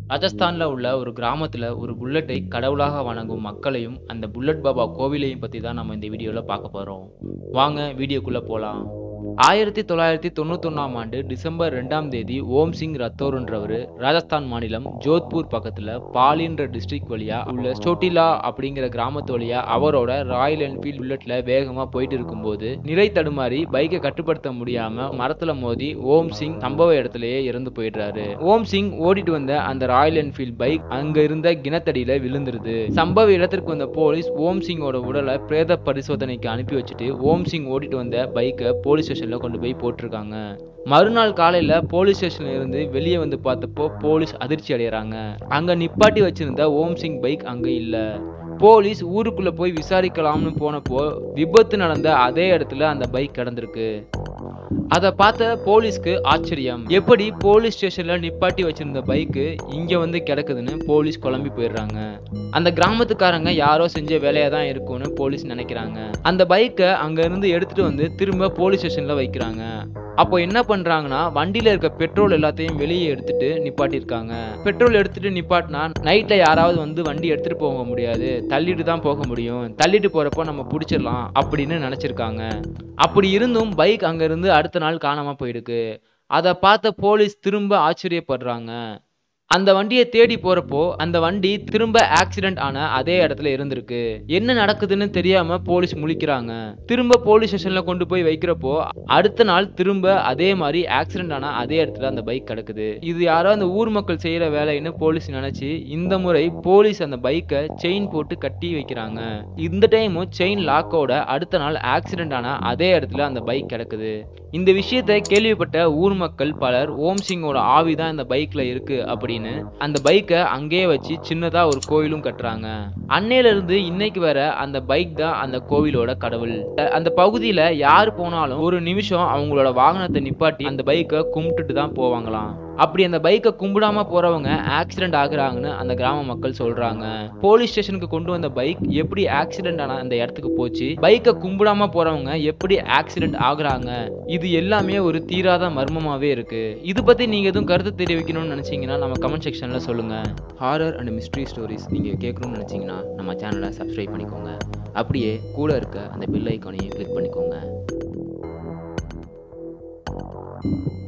ராஜஸ்தான்ல உள்ள ஒரு கிராமத்துல ஒரு புல்லட்டை கடவுளாக வணங்கும் மக்களையும் அந்த புல்லட் பாபா கோவிலையும் பத்தி தான் நம்ம இந்த வீடியோல பார்க்க போறோம் வாங்க வீடியோக்குள்ள போலாம் ஆயிரத்தி தொள்ளாயிரத்தி தொண்ணூத்தொன்னாம் ஆண்டு டிசம்பர் ரெண்டாம் தேதி ஓம் சிங் ரத்தோர்ன்றவர் ராஜஸ்தான் மாநிலம் ஜோத்பூர் பக்கத்துல பாலின்ற டிஸ்ட்ரிக்ட் வழியா உள்ள ஸ்டோட்டிலா அப்படிங்கிற கிராமத்து வழியா அவரோட ராயல் என்ஃபீல்ட் புல்லட்ல வேகமா போயிட்டு இருக்கும்போது நிலை தடுமாறி பைக்கை கட்டுப்படுத்த முடியாம மரத்துல மோதி ஓம் சிங் சம்பவ இடத்திலேயே இறந்து போயிடுறாரு ஓம் சிங் ஓடிட்டு வந்த அந்த ராயல் என்ஃபீல்ட் பைக் அங்க இருந்த கிணத்தடியில விழுந்துருது சம்பவ இடத்திற்கு வந்த போலீஸ் ஓம் சிங்கோட உடலை பிரேத பரிசோதனைக்கு அனுப்பி வச்சுட்டு ஓம் சிங் ஓடிட்டு வந்த பைக்கை போலீஸ் ஸ்டேஷன்ல கொண்டு போய் போட்டிருக்காங்க மறுநாள் காலையில போலீஸ் ஸ்டேஷன்ல இருந்து வெளியே வந்து பார்த்தப்போ போலீஸ் அதிர்ச்சி அடையறாங்க அங்க நிப்பாட்டி வச்சிருந்த ஓம் சிங் பைக் அங்க இல்ல போலீஸ் ஊருக்குள்ள போய் விசாரிக்கலாம்னு போனப்போ விபத்து நடந்த அதே இடத்துல அந்த பைக் கிடந்திருக்கு அதை பார்த்த போலீஸ்க்கு ஆச்சரியம் எப்படி போலீஸ் ஸ்டேஷன்ல நிப்பாட்டி வச்சிருந்த பைக்கு இங்க வந்து கிடக்குதுன்னு போலீஸ் குழம்பி போயிடுறாங்க அந்த கிராமத்துக்காரங்க யாரோ செஞ்ச வேலையா தான் இருக்கும்னு போலீஸ் நினைக்கிறாங்க அந்த பைக்கை அங்க இருந்து எடுத்துட்டு வந்து திரும்ப போலீஸ் ஸ்டேஷன்ல வைக்கிறாங்க அப்போ என்ன பண்றாங்கன்னா வண்டியில இருக்க பெட்ரோல் எல்லாத்தையும் வெளியே எடுத்துட்டு நிப்பாட்டியிருக்காங்க பெட்ரோல் எடுத்துட்டு நிப்பாட்டினா நைட்ல யாராவது வந்து வண்டி எடுத்துட்டு போக முடியாது தள்ளிட்டு தான் போக முடியும் தள்ளிட்டு போறப்போ நம்ம பிடிச்சிடலாம் அப்படின்னு நினைச்சிருக்காங்க அப்படி இருந்தும் பைக் அங்க இருந்து அடுத்த நாள் காணாம போயிருக்கு அதை பார்த்த போலீஸ் திரும்ப ஆச்சரியப்படுறாங்க அந்த வண்டியை தேடி போறப்போ அந்த வண்டி திரும்ப ஆக்சிடென்ட் ஆன அதே இடத்துல இருந்திருக்கு என்ன நடக்குதுன்னு தெரியாம போலீஸ் முழிக்கிறாங்க திரும்ப போலீஸ் ஸ்டேஷன்ல கொண்டு போய் வைக்கிறப்போ அடுத்த நாள் திரும்ப அதே மாதிரி ஆக்சிடென்ட் ஆன அதே இடத்துல அந்த பைக் கிடக்குது இது யாரோ அந்த ஊர் மக்கள் செய்யற வேலைன்னு போலீஸ் நினைச்சு இந்த முறை போலீஸ் அந்த பைக்கை செயின் போட்டு கட்டி வைக்கிறாங்க இந்த டைமும் செயின் லாக்கோட அடுத்த நாள் ஆக்சிடென்ட் ஆன அதே இடத்துல அந்த பைக் கிடக்குது இந்த விஷயத்தை கேள்விப்பட்ட ஊர் மக்கள் பலர் ஓம் சிங்கோட ஆவி தான் இந்த பைக்ல இருக்கு அப்படின்னு அந்த பைக்கை அங்கேயே வச்சு சின்னதா ஒரு கோயிலும் கட்டுறாங்க அன்னையில இருந்து இன்னைக்கு வர அந்த பைக் தான் அந்த கோவிலோட கடவுள் அந்த பகுதியில யார் போனாலும் ஒரு நிமிஷம் அவங்களோட வாகனத்தை நிப்பாட்டி அந்த பைக்கை கும்பிட்டுட்டு தான் போவாங்களாம் அப்படி அந்த பைக்கை கும்பிடாம போறவங்க ஆக்சிடென்ட் ஆகுறாங்கன்னு அந்த கிராம மக்கள் சொல்றாங்க போலீஸ் ஸ்டேஷனுக்கு கொண்டு வந்த பைக் எப்படி ஆக்சிடென்ட் ஆன அந்த இடத்துக்கு போச்சு பைக்கை கும்பிடாம போறவங்க எப்படி ஆக்சிடென்ட் ஆகுறாங்க இது எல்லாமே ஒரு தீராத மர்மமாவே இருக்கு இது பத்தி நீங்க எதுவும் கருத்து தெரிவிக்கணும்னு நினைச்சீங்கன்னா நம்ம கமெண்ட் செக்ஷன்ல சொல்லுங்க ஹாரர் அண்ட் மிஸ்ட்ரி ஸ்டோரிஸ் நீங்க கேட்கணும்னு நினைச்சீங்கன்னா நம்ம சேனலை சப்ஸ்கிரைப் பண்ணிக்கோங்க அப்படியே கூட இருக்க அந்த பெல் ஐக்கானையும் கிளிக் பண்ணிக்கோங்க